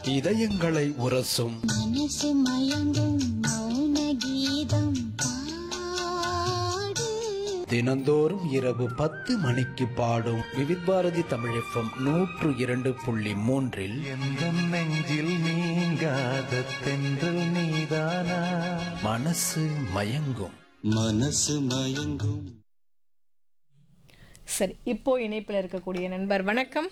இதயங்களை உரசும் மனசு மயங்கும் மௌன கீதம் பாடு தினந்தோறும் இரவு பத்து மணிக்கு பாடும் விவித் பாரதி தமிழ் எஃப்எம் நூற்று இரண்டு புள்ளி மூன்றில் எந்த நெஞ்சில் நீங்காத தென்றல் நீதானா மனசு மயங்கும் மனசு மயங்கும் சரி இப்போ இணைப்பில் இருக்கக்கூடிய நண்பர் வணக்கம்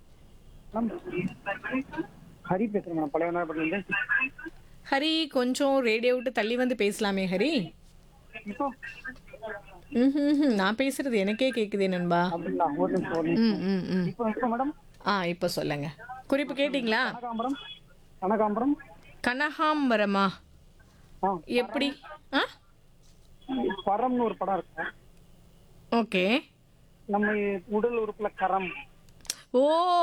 ஹரி பேசுறேன் மேடம் பழைய நாகப்பட்டினம் ஹரி கொஞ்சம் ரேடியோ விட்டு தள்ளி வந்து பேசலாமே ஹரி இப்போ ம் நான் பேசுறது எனக்கே கேக்குதே நண்பா அப்படிங்களா ஒரு நிமிஷம் ஒரு நிமிஷம் ம் ம் ம் இப்போ இப்போ மேடம் ஆ இப்போ சொல்லுங்க குறிப்பு கேட்டிங்களா கனகாம்பரம் கனகாம்பரம் கனகாம்பரமா ஆ எப்படி ஆ பரம்னு ஒரு படம் இருக்கு ஓகே நம்ம உடல் உறுப்புல கரம் ஓ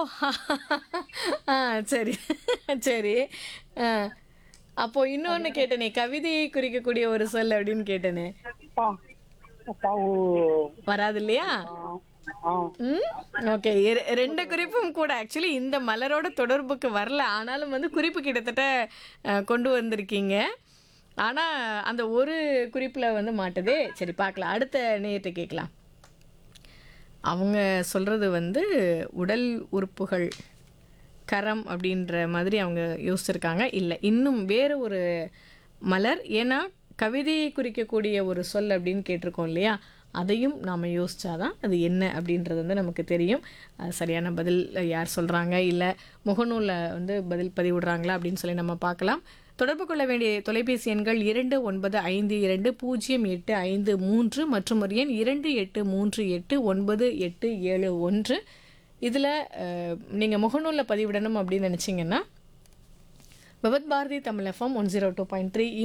ஆ சரி சரி ஆ அப்போ இன்னொன்று கேட்டனே கவிதையை குறிக்கக்கூடிய ஒரு சொல் அப்படின்னு கேட்டனே பா பாவு வராது இல்லையா ஆ ம் ஓகே ரெண்டு குறிப்பும் கூட ஆக்சுவலி இந்த மலரோட தொடர்புக்கு வரல ஆனாலும் வந்து குறிப்பு கிட்டத்தட்ட அஹ், கொண்டு வந்திருக்கீங்க ஆனால் அந்த ஒரு குறிப்பில் வந்து மாட்டுதே சரி பார்க்கலாம் அடுத்த நேயத்தை கேட்கலாம் அவங்க சொல்கிறது வந்து உடல் உறுப்புகள் கரம் அப்படின்ற மாதிரி அவங்க யோசிச்சிருக்காங்க இல்லை இன்னும் வேறு ஒரு மலர் ஏன்னா கவிதையை குறிக்கக்கூடிய ஒரு சொல் அப்படின்னு கேட்டிருக்கோம் இல்லையா அதையும் நாம் யோசிச்சாதான் அது என்ன அப்படின்றது வந்து நமக்கு தெரியும் அது சரியான பதில் யார் சொல்கிறாங்க இல்லை முகநூலில் வந்து பதில் பதிவிடுறாங்களா அப்படின்னு சொல்லி நம்ம பார்க்கலாம் தொடர்பு கொள்ள வேண்டிய தொலைபேசி எண்கள் இரண்டு ஒன்பது ஐந்து இரண்டு பூஜ்ஜியம் எட்டு ஐந்து மூன்று மற்றும் ஒரு எண் இரண்டு எட்டு மூன்று எட்டு ஒன்பது எட்டு ஏழு ஒன்று இதில் நீங்கள் முகநூலில் பதிவிடணும் அப்படின்னு நினச்சிங்கன்னா Bhagavath Bharathi Tamil FM one zero two point three